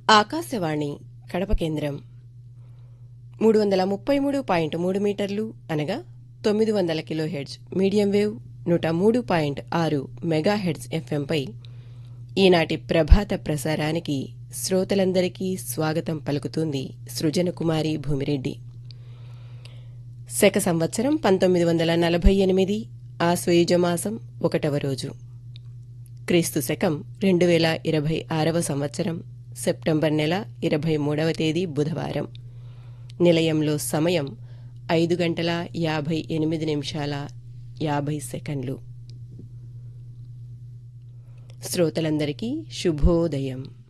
ఆకాశవాణి కడప కేంద్రం మూడు వందల ముప్పై మూడు పాయింట్ మూడు మీటర్లు అనగా తొమ్మిది వందల కిలోహెడ్జ్ మీడియం వేవ్ నూట మూడు పాయింట్ ఆరు మెగాహెడ్జ్ ఎఫ్ఎంపై ఈనాటి ప్రభాత ప్రసారానికి శ్రోతలందరికీ స్వాగతం పలుకుతుంది సృజనకుమారి భూమిరెడ్డి శక సంవత్సరం పంతొమ్మిది వందల నలభై ఎనిమిది ఆశ్వయుజమాసం ఒకటవ రోజు క్రీస్తు శకం రెండు వేల ఇరవై ఆరవ సంవత్సరం సెప్టెంబర్ నెల ఇరవై మూడవ తేదీ బుధవారం నిలయంలో సమయం ఐదు గంటల యాభై ఎనిమిది నిమిషాల యాభై సెకండ్లు శ్రోతలందరికీ శుభోదయం